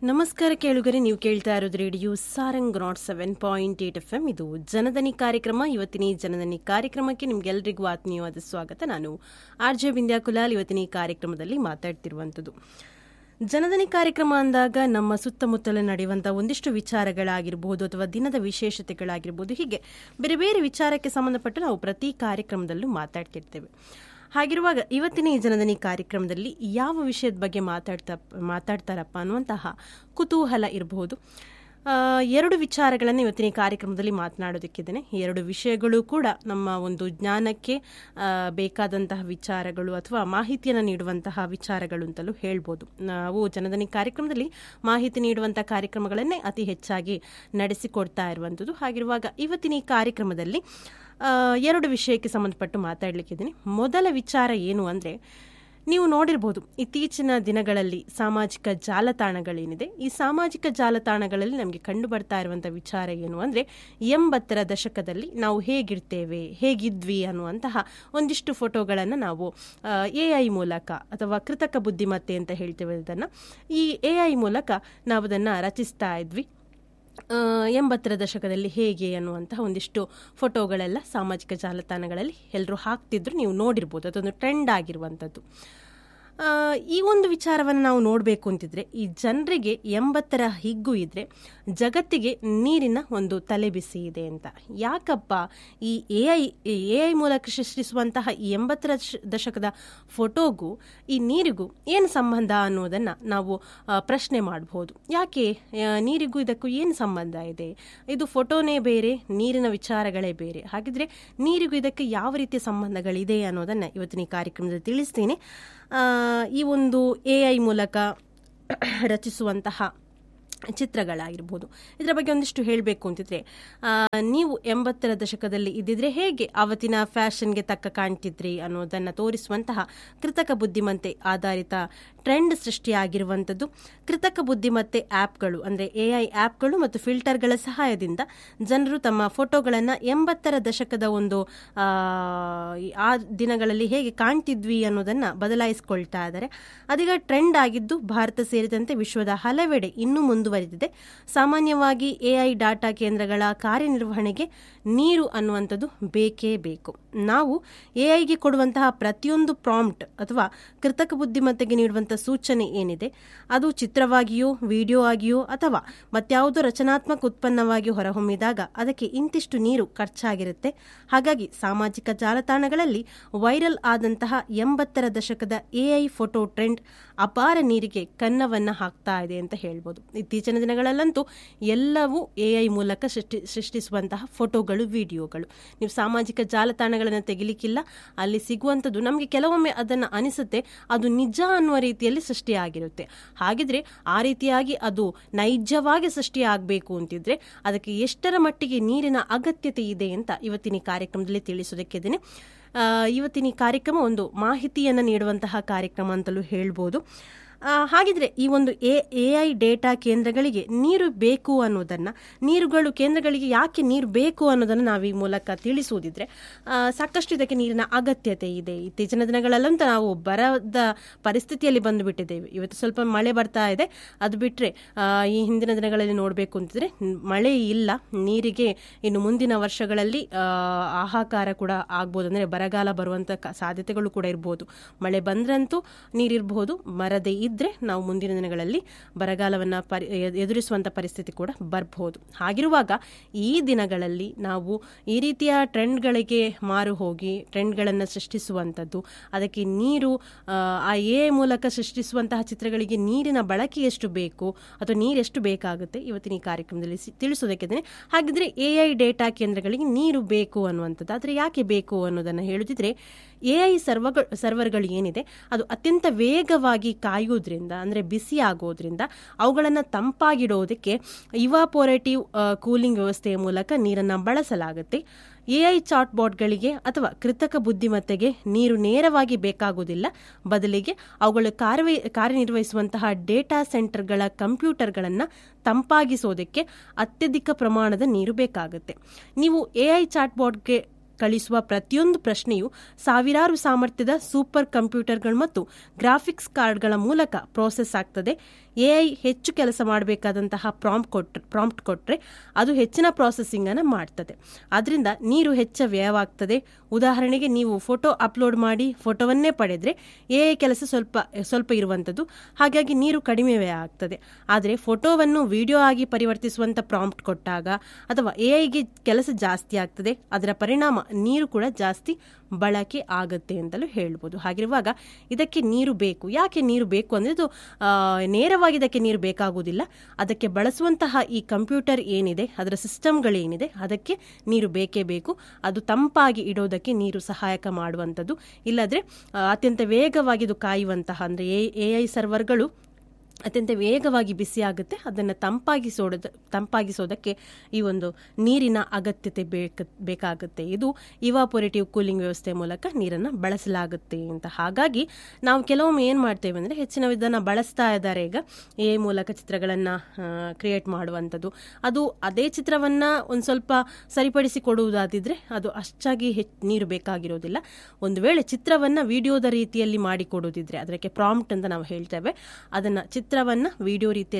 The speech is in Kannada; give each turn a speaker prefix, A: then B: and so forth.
A: ನಮಸ್ಕಾರ ಕೇಳುಗರೆ ನೀವು ಕೇಳ್ತಾ ಇರೋದು radio Sarang nought seven point eight F M ಇದು ಜನದನಿ ಕಾರ್ಯಕ್ರಮ ಇವತ್ತಿನ ಈ ಜನದನಿ ಕಾರ್ಯಕ್ರಮಕ್ಕೆ ನಿಮ್ಗೆಲ್ರಿಗೂ ಆತ್ಮೀಯವಾದ ಸ್ವಾಗತ ನಾನು ಆರ್ ಜೆ ಬಿಂದ್ಯಾಕುಲಾಲ್ ಇವತ್ತಿನ ಈ ಕಾರ್ಯಕ್ರಮದಲ್ಲಿ ಮಾತಾಡ್ತಿರುವಂಥದ್ದು ಜನದನಿ ಕಾರ್ಯಕ್ರಮ ಅಂದಾಗ ನಮ್ಮ ಸುತ್ತಮುತ್ತಲ ನಡೆಯುವಂತಹ ಒಂದಿಷ್ಟು ವಿಚಾರಗಳಾಗಿರ್ಬೋದು ಅಥವಾ ದಿನದ ವಿಶೇಷತೆಗಳಾಗಿರ್ಬೋದು ಹೀಗೆ ಬೇರೆ ಬೇರೆ ವಿಚಾರಕ್ಕೆ ಸಂಬಂಧಪಟ್ಟು ನಾವು ಪ್ರತಿ ಕಾರ್ಯಕ್ರಮದಲ್ಲೂ ಮಾತಾಡ್ತಿರ್ತೇವೆ ಹಾಗಿರುವಾಗ ಇವತ್ತಿನ ಈ ಜನದನಿ ಕಾರ್ಯಕ್ರಮದಲ್ಲಿ ಯಾವ ವಿಷಯದ ಬಗ್ಗೆ ಮಾತಾಡ್ತಾ ಮಾತಾಡ್ತಾರಪ್ಪ ಅನ್ನುವಂತಹ ಕುತೂಹಲ ಇರಬಹುದು ಆ, ಎರಡು ವಿಚಾರಗಳನ್ನು ಇವತ್ತಿನ ಈ ಕಾರ್ಯಕ್ರಮದಲ್ಲಿ ಮಾತನಾಡೋದಕ್ಕಿದ್ದೇನೆ ಈ ಎರಡು ವಿಷಯಗಳು ಕೂಡ ನಮ್ಮ ಒಂದು ಜ್ಞಾನಕ್ಕೆ ಆ, ಬೇಕಾದಂತಹ ವಿಚಾರಗಳು ಅಥವಾ ಮಾಹಿತಿಯನ್ನು ನೀಡುವಂತಹ ವಿಚಾರಗಳು ಅಂತಲೂ ಹೇಳ್ಬೋದು ನಾವು ಜನದನಿ ಕಾರ್ಯಕ್ರಮದಲ್ಲಿ ಮಾಹಿತಿ ನೀಡುವಂತಹ ಕಾರ್ಯಕ್ರಮಗಳನ್ನೇ ಅತಿ ಹೆಚ್ಚಾಗಿ ನಡೆಸಿಕೊಡ್ತಾ ಇರುವಂಥದ್ದು ಹಾಗಿರುವಾಗ ಇವತ್ತಿನ ಈ ಕಾರ್ಯಕ್ರಮದಲ್ಲಿ ಆ, ಎರಡು ವಿಷಯಕ್ಕೆ ಸಂಬಂಧಪಟ್ಟು ಮಾತಾಡಲಿಕ್ಕಿದ್ದೀನಿ ಮೊದಲ ವಿಚಾರ ಏನು ಅಂದರೆ ನೀವು ನೋಡಿರ್ಬೋದು ಇತ್ತೀಚಿನ ದಿನಗಳಲ್ಲಿ ಸಾಮಾಜಿಕ ಜಾಲತಾಣಗಳೇನಿದೆ ಈ ಸಾಮಾಜಿಕ ಜಾಲತಾಣಗಳಲ್ಲಿ ನಮಗೆ ಕಂಡು ಬರ್ತಾ ಇರುವಂಥ ವಿಚಾರ ಏನು ಅಂದರೆ ಎಂಬತ್ತರ ದಶಕದಲ್ಲಿ ನಾವು ಹೇಗಿರ್ತೇವೆ ಹೇಗಿದ್ವಿ ಅನ್ನುವಂತಹ ಒಂದಿಷ್ಟು ಫೋಟೋಗಳನ್ನು ನಾವು ಎ ಐ ಮೂಲಕ ಅಥವಾ ಕೃತಕ ಬುದ್ಧಿಮತ್ತೆ ಅಂತ ಹೇಳ್ತೇವೆ ಇದನ್ನು ಈ ಎ ಐ ಮೂಲಕ ನಾವು ಅದನ್ನು ರಚಿಸ್ತಾ ಇದ್ವಿ ಆ, ಎಂಬತ್ತರ ದಶಕದಲ್ಲಿ ಹೇಗೆ ಅನ್ನುವಂತಹ ಒಂದಿಷ್ಟು ಫೋಟೋಗಳೆಲ್ಲ ಸಾಮಾಜಿಕ ಜಾಲತಾಣಗಳಲ್ಲಿ ಎಲ್ಲರೂ ಹಾಕ್ತಿದ್ರು ನೀವು ನೋಡಿರ್ಬೋದು ಅದೊಂದು ಟ್ರೆಂಡ್ ಆಗಿರುವಂಥದ್ದು ಆ, ಈ ಒಂದು ವಿಚಾರವನ್ನು ನಾವು ನೋಡಬೇಕು ಅಂತಿದ್ರೆ ಈ ಜನರಿಗೆ ಎಂಬತ್ತರ ಹಿಗ್ಗು ಇದ್ರೆ ಜಗತ್ತಿಗೆ ನೀರಿನ ಒಂದು ತಲೆಬಿಸಿ ಇದೆ ಅಂತ ಯಾಕಪ್ಪ ಈ ಎ ಐ ಎ ಐ ಮೂಲಕ ಸೃಷ್ಟಿಸುವಂತಹ ಈ ಎಂಬತ್ತರ ದಶ- ದಶಕದ ಫೋಟೋಗೂ ಈ ನೀರಿಗೂ ಏನು ಸಂಬಂಧ ಅನ್ನೋದನ್ನು ನಾವು ಆ, ಪ್ರಶ್ನೆ ಮಾಡಬಹುದು ಯಾಕೆ ಆ, ನೀರಿಗೂ ಇದಕ್ಕೂ ಏನು ಸಂಬಂಧ ಇದೆ ಇದು ಫೋಟೋನೇ ಬೇರೆ ನೀರಿನ ವಿಚಾರಗಳೇ ಬೇರೆ ಹಾಗಿದ್ರೆ ನೀರಿಗೂ ಇದಕ್ಕೆ ಯಾವ ರೀತಿಯ ಸಂಬಂಧಗಳಿದೆ ಅನ್ನೋದನ್ನು ಇವತ್ತಿನ ಈ ಕಾರ್ಯಕ್ರಮದಲ್ಲಿ ತಿಳಿಸ್ತೀನಿ ಆ, ಈ ಒಂದು ಎ ಐ ಮೂಲಕ ರಚಿಸುವಂತಹ ಚಿತ್ರಗಳಾಗಿರ್ಬೋದು ಇದರ ಬಗ್ಗೆ ಒಂದಿಷ್ಟು ಹೇಳಬೇಕು ಅಂತಿದ್ರೆ ಆ, ನೀವು ಎಂಬತ್ತರ ದಶಕದಲ್ಲಿ ಇದ್ದಿದ್ರೆ ಹೇಗೆ ಅವತ್ತಿನ ಫ್ಯಾಷನ್ಗೆ ತಕ್ಕ ಕಾಣ್ತಿದ್ರಿ ಅನ್ನೋದನ್ನು ತೋರಿಸುವಂತಹ ಕೃತಕ ಬುದ್ಧಿಮತ್ತೆ ಆಧಾರಿತ ಟ್ರೆಂಡ್ ಸೃಷ್ಟಿಯಾಗಿರುವಂಥದ್ದು ಕೃತಕ ಬುದ್ಧಿಮತ್ತೆ ಆ್ಯಪ್ಗಳು ಅಂದರೆ ಎ ಐ ಆ್ಯಪ್ಗಳು ಮತ್ತು ಫಿಲ್ಟರ್ಗಳ ಸಹಾಯದಿಂದ ಜನರು ತಮ್ಮ ಫೋಟೋಗಳನ್ನು ಎಂಬತ್ತರ ದಶಕದ ಒಂದು ಆ, ಆ ದಿನಗಳಲ್ಲಿ ಹೇಗೆ ಕಾಣ್ತಿದ್ವಿ ಅನ್ನೋದನ್ನು ಬದಲಾಯಿಸಿಕೊಳ್ತಾ ಇದ್ದಾರೆ ಅದೀಗ ಟ್ರೆಂಡ್ ಆಗಿದ್ದು ಭಾರತ ಸೇರಿದಂತೆ ವಿಶ್ವದ ಹಲವೆಡೆ ಇನ್ನೂ ಮುಂದುವರಿದಿದೆ ಸಾಮಾನ್ಯವಾಗಿ ಎ ಐ ಡಾಟಾ ಕೇಂದ್ರಗಳ ಕಾರ್ಯನಿರ್ವಹಣೆಗೆ ನೀರು ಅನ್ನುವಂಥದ್ದು ಬೇಕೇ ಬೇಕು ನಾವು ಎ ಐಗೆ ಕೊಡುವಂತಹ ಪ್ರತಿಯೊಂದು ಪ್ರಾಂಪ್ಟ್ ಅಥವಾ ಕೃತಕ ಬುದ್ಧಿಮತ್ತೆಗೆ ನೀಡುವಂಥ ಸೂಚನೆ ಏನಿದೆ ಅದು ಚಿತ್ರವಾಗಿಯೋ ವಿಡಿಯೋ ಆಗಿಯೋ ಅಥವಾ ಮತ್ಯಾವುದೋ ರಚನಾತ್ಮಕ ಉತ್ಪನ್ನವಾಗಿ ಹೊರಹೊಮ್ಮಿದಾಗ ಅದಕ್ಕೆ ಇಂತಿಷ್ಟು ನೀರು ಖರ್ಚಾಗಿರುತ್ತೆ ಹಾಗಾಗಿ ಸಾಮಾಜಿಕ ಜಾಲತಾಣಗಳಲ್ಲಿ ವೈರಲ್ ಆದಂತಹ ಎಂಬತ್ತರ ದಶಕದ ಎ ಐ ಫೋಟೋ ಟ್ರೆಂಡ್ ಅಪಾರ ನೀರಿಗೆ ಕನ್ನವನ್ನ ಹಾಕ್ತಾ ಇದೆ ಅಂತ ಹೇಳ್ಬೋದು ಇತ್ತೀಚಿನ ದಿನಗಳಲ್ಲಂತೂ ಎಲ್ಲವೂ ಎ ಐ ಮೂಲಕ ಸೃಷ್ಟಿ ಸೃಷ್ಟಿಸುವಂತಹ ಫೋಟೋಗಳು ವಿಡಿಯೋಗಳು ನೀವು ಸಾಮಾಜಿಕ ಜಾಲತಾಣಗಳನ್ನು ತೆಗಿಲಿಕ್ಕಿಲ್ಲ ಅಲ್ಲಿ ಸಿಗುವಂಥದ್ದು ನಮಗೆ ಕೆಲವೊಮ್ಮೆ ಅದನ್ನು ಅನಿಸುತ್ತೆ ಅದು ನಿಜ ಅನ್ನುವ ರೀತಿಯಲ್ಲಿ ಸೃಷ್ಟಿಯಾಗಿರುತ್ತೆ ಹಾಗಿದ್ರೆ ಆ ರೀತಿಯಾಗಿ ಅದು ನೈಜವಾಗಿ ಸೃಷ್ಟಿಯಾಗಬೇಕು ಅಂತಿದ್ರೆ ಅದಕ್ಕೆ ಎಷ್ಟರ ಮಟ್ಟಿಗೆ ನೀರಿನ ಅಗತ್ಯತೆ ಇದೆ ಅಂತ ಇವತ್ತಿನ ಈ ಕಾರ್ಯಕ್ರಮದಲ್ಲಿ ತಿಳಿಸೋದಕ್ಕಿದ್ದೇನೆ ಆ, ಇವತ್ತಿನ ಈ ಕಾರ್ಯಕ್ರಮ ಒಂದು ಮಾಹಿತಿಯನ್ನು ನೀಡುವಂತಹ ಕಾರ್ಯಕ್ರಮ ಅಂತಲೂ ಹೇಳ್ಬೋದು ಆ, ಹಾಗಿದ್ರೆ ಈ ಒಂದು ಎ ಎ ಐ ಡೇಟಾ ಕೇಂದ್ರಗಳಿಗೆ ನೀರು ಬೇಕು ಅನ್ನೋದನ್ನು ನೀರುಗಳು ಕೇಂದ್ರಗಳಿಗೆ ಯಾಕೆ ನೀರು ಬೇಕು ಅನ್ನೋದನ್ನು ನಾವು ಈ ಮೂಲಕ ತಿಳಿಸುವುದಿದ್ರೆ ಆ, ಸಾಕಷ್ಟು ಇದಕ್ಕೆ ನೀರಿನ ಅಗತ್ಯತೆ ಇದೆ ಇತ್ತೀಚಿನ ದಿನಗಳಲ್ಲಂತೂ ನಾವು ಬರದ ಪರಿಸ್ಥಿತಿಯಲ್ಲಿ ಬಂದು ಬಿಟ್ಟಿದ್ದೇವೆ ಇವತ್ತು ಸ್ವಲ್ಪ ಮಳೆ ಬರ್ತಾ ಇದೆ ಅದು ಬಿಟ್ಟರೆ ಈ ಹಿಂದಿನ ದಿನಗಳಲ್ಲಿ ನೋಡಬೇಕು ಅಂತಿದ್ರೆ ನ್- ಮಳೆ ಇಲ್ಲ ನೀರಿಗೆ ಇನ್ನು ಮುಂದಿನ ವರ್ಷಗಳಲ್ಲಿ ಆ, ಹಾಹಾಕಾರ ಕೂಡ ಆಗ್ಬೋದು ಅಂದರೆ ಬರಗಾಲ ಬರುವಂಥ ಕ- ಸಾಧ್ಯತೆಗಳು ಕೂಡ ಇರ್ಬೋದು ಮಳೆ ಬಂದ್ರಂತೂ ನೀರಿರಬಹುದು ಮರದೇ ಇದ್ದರೆ ನಾವು ಮುಂದಿನ ದಿನಗಳಲ್ಲಿ ಬರಗಾಲವನ್ನು ಪರಿ ಎದ್- ಎದುರಿಸುವಂಥ ಪರಿಸ್ಥಿತಿ ಕೂಡ ಬರಬಹುದು ಹಾಗಿರುವಾಗ ಈ ದಿನಗಳಲ್ಲಿ ನಾವು ಈ ರೀತಿಯ ಟ್ರೆಂಡ್ಗಳಿಗೆ ಮಾರು ಹೋಗಿ ಟ್ರೆಂಡ್ಗಳನ್ನು ಸೃಷ್ಟಿಸುವಂಥದ್ದು ಅದಕ್ಕೆ ನೀರು ಆ, ಆ ಎ ಮೂಲಕ ಸೃಷ್ಟಿಸುವಂತಹ ಚಿತ್ರಗಳಿಗೆ ನೀರಿನ ಬಳಕೆ ಎಷ್ಟು ಬೇಕು ಅಥವಾ ನೀರೆಷ್ಟು ಬೇಕಾಗುತ್ತೆ ಇವತ್ತಿನ ಈ ಕಾರ್ಯಕ್ರಮದಲ್ಲಿ ಸಿ- ತಿಳಿಸೋದಕ್ಕಿದ್ದೇನೆ ಹಾಗಿದ್ರೆ ಎ ಐ ಡೇಟಾ ಕೇಂದ್ರಗಳಿಗೆ ನೀರು ಬೇಕು ಅನ್ನುವಂಥದ್ದು ಆದರೆ ಯಾಕೆ ಬೇಕು ಅನ್ನೋದನ್ನು ಹೇಳುತ್ತಿದ್ರೆ ಎ ಐ ಸರ್ವಗಳು ಸರ್ವರ್ಗಳು ಏನಿದೆ ಅದು ಅತ್ಯಂತ ವೇಗವಾಗಿ ಕಾಯುವುದರಿಂದ ಅಂದರೆ ಬಿಸಿ ಆಗೋದ್ರಿಂದ ಅವುಗಳನ್ನು ತಂಪಾಗಿಡೋದಕ್ಕೆ ಇವಾಪೋರೇಟಿವ್ ಕೂಲಿಂಗ್ ವ್ಯವಸ್ಥೆಯ ಮೂಲಕ ನೀರನ್ನು ಬಳಸಲಾಗುತ್ತೆ ಎ ಐ ಚಾಟ್ ಬಾಟ್ಗಳಿಗೆ ಅಥವಾ ಕೃತಕ ಬುದ್ಧಿಮತ್ತೆಗೆ ನೀರು ನೇರವಾಗಿ ಬೇಕಾಗುವುದಿಲ್ಲ ಬದಲಿಗೆ ಅವುಗಳು ಕಾರ್ಯ ಕಾರ್ಯನಿರ್ವಹಿಸುವಂತಹ ಡೇಟಾ ಸೆಂಟರ್ಗಳ ಕಂಪ್ಯೂಟರ್ಗಳನ್ನು ತಂಪಾಗಿಸೋದಕ್ಕೆ ಅತ್ಯಧಿಕ ಪ್ರಮಾಣದ ನೀರು ಬೇಕಾಗುತ್ತೆ ನೀವು ಎ ಐ ಚಾಟ್ ಬಾಟ್ಗೆ ಕಳಿಸುವ ಪ್ರತಿಯೊಂದು ಪ್ರಶ್ನೆಯು ಸಾವಿರಾರು ಸಾಮರ್ಥ್ಯದ ಸೂಪರ್ ಕಂಪ್ಯೂಟರ್ಗಳು ಮತ್ತು ಗ್ರಾಫಿಕ್ಸ್ ಕಾರ್ಡ್ಗಳ ಮೂಲಕ ಪ್ರೋಸೆಸ್ ಆಗ್ತದೆ ಎಐ ಹೆಚ್ಚು ಕೆಲಸ ಮಾಡಬೇಕಾದಂತಹ ಪ್ರಾಂಪ್ಟ್ ಕೊಟ್ರೆ ಪ್ರಾಂಪ್ಟ್ ಕೊಟ್ಟರೆ ಅದು ಹೆಚ್ಚಿನ ಪ್ರಾಸೆಸಿಂಗ್ ಅನ್ನು ಮಾಡ್ತದೆ ಅದರಿಂದ ನೀರು ಹೆಚ್ಚ ವ್ಯಯವಾಗ್ತದೆ ಉದಾಹರಣೆಗೆ ನೀವು ಫೋಟೋ ಅಪ್ಲೋಡ್ ಮಾಡಿ ಫೋಟೋವನ್ನೇ ಪಡೆದ್ರೆ ಎಐ ಕೆಲಸ ಸ್ವಲ್ಪ ಸ್ವಲ್ಪ ಇರುವಂಥದ್ದು ಹಾಗಾಗಿ ನೀರು ಕಡಿಮೆ ವ್ಯಯ ಆಗ್ತದೆ ಆದರೆ ಫೋಟೋವನ್ನು ವಿಡಿಯೋ ಆಗಿ ಪರಿವರ್ತಿಸುವಂಥ ಪ್ರಾಂಪ್ಟ್ ಕೊಟ್ಟಾಗ ಅಥವಾ ಎಐಗೆ ಕೆಲಸ ಜಾಸ್ತಿ ಆಗ್ತದೆ ಅದರ ಪರಿಣಾಮ ನೀರು ಕೂಡ ಜಾಸ್ತಿ ಬಳಕೆ ಆಗುತ್ತೆ ಅಂತಲೂ ಹೇಳ್ಬೋದು ಹಾಗಿರುವಾಗ ಇದಕ್ಕೆ ನೀರು ಬೇಕು ಯಾಕೆ ನೀರು ಬೇಕು ಅಂದರೆ ಇದು ಆ, ನೇರವಾಗಿ ಇದಕ್ಕೆ ನೀರು ಬೇಕಾಗುವುದಿಲ್ಲ ಅದಕ್ಕೆ ಬಳಸುವಂತಹ ಈ ಕಂಪ್ಯೂಟರ್ ಏನಿದೆ ಅದರ ಸಿಸ್ಟಮ್ಗಳೇನಿದೆ ಅದಕ್ಕೆ ನೀರು ಬೇಕೇ ಬೇಕು ಅದು ತಂಪಾಗಿ ಇಡೋದಕ್ಕೆ ನೀರು ಸಹಾಯಕ ಮಾಡುವಂಥದ್ದು ಇಲ್ಲದ್ರೆ ಆ, ಅತ್ಯಂತ ವೇಗವಾಗಿ ಇದು ಕಾಯುವಂತಹ ಅಂದರೆ ಎ ಐ ಸರ್ವರ್ಗಳು ಅತ್ಯಂತ ವೇಗವಾಗಿ ಬಿಸಿ ಆಗುತ್ತೆ ಅದನ್ನು ತಂಪಾಗಿಸೋದ ತಂಪಾಗಿಸೋದಕ್ಕೆ ಈ ಒಂದು ನೀರಿನ ಅಗತ್ಯತೆ ಬೇಕ ಬೇಕಾಗುತ್ತೆ ಇದು ಇವಾಪೊರೇಟಿವ್ ಕೂಲಿಂಗ್ ವ್ಯವಸ್ಥೆ ಮೂಲಕ ನೀರನ್ನು ಬಳಸಲಾಗುತ್ತೆ ಅಂತ ಹಾಗಾಗಿ ನಾವು ಕೆಲವೊಮ್ಮೆ ಏನು ಮಾಡ್ತೇವೆ ಅಂದರೆ ಹೆಚ್ಚಿನ ಇದನ್ನು ಬಳಸ್ತಾ ಇದ್ದಾರೆ ಈಗ ಎ ಮೂಲಕ ಚಿತ್ರಗಳನ್ನು ಕ್ರಿಯೇಟ್ ಮಾಡುವಂಥದ್ದು ಅದು ಅದೇ ಚಿತ್ರವನ್ನು ಒಂದು ಸ್ವಲ್ಪ ಸರಿಪಡಿಸಿ ಕೊಡುವುದಾದಿದ್ರೆ ಅದು ಅಷ್ಟಾಗಿ ಹೆಚ್ಚು ನೀರು ಬೇಕಾಗಿರೋದಿಲ್ಲ ಒಂದು ವೇಳೆ ಚಿತ್ರವನ್ನು ವಿಡಿಯೋದ ರೀತಿಯಲ್ಲಿ ಮಾಡಿಕೊಡೋದಿದ್ರೆ ಅದಕ್ಕೆ ಪ್ರಾಂಪ್ಟ್ ಅಂತ ನಾವು ಹೇಳ್ತೇವೆ ಅದನ್ನು ಚಿತ್ರವನ್ನು ವಿಡಿಯೋ ರೀತಿಯಲ್ಲಿ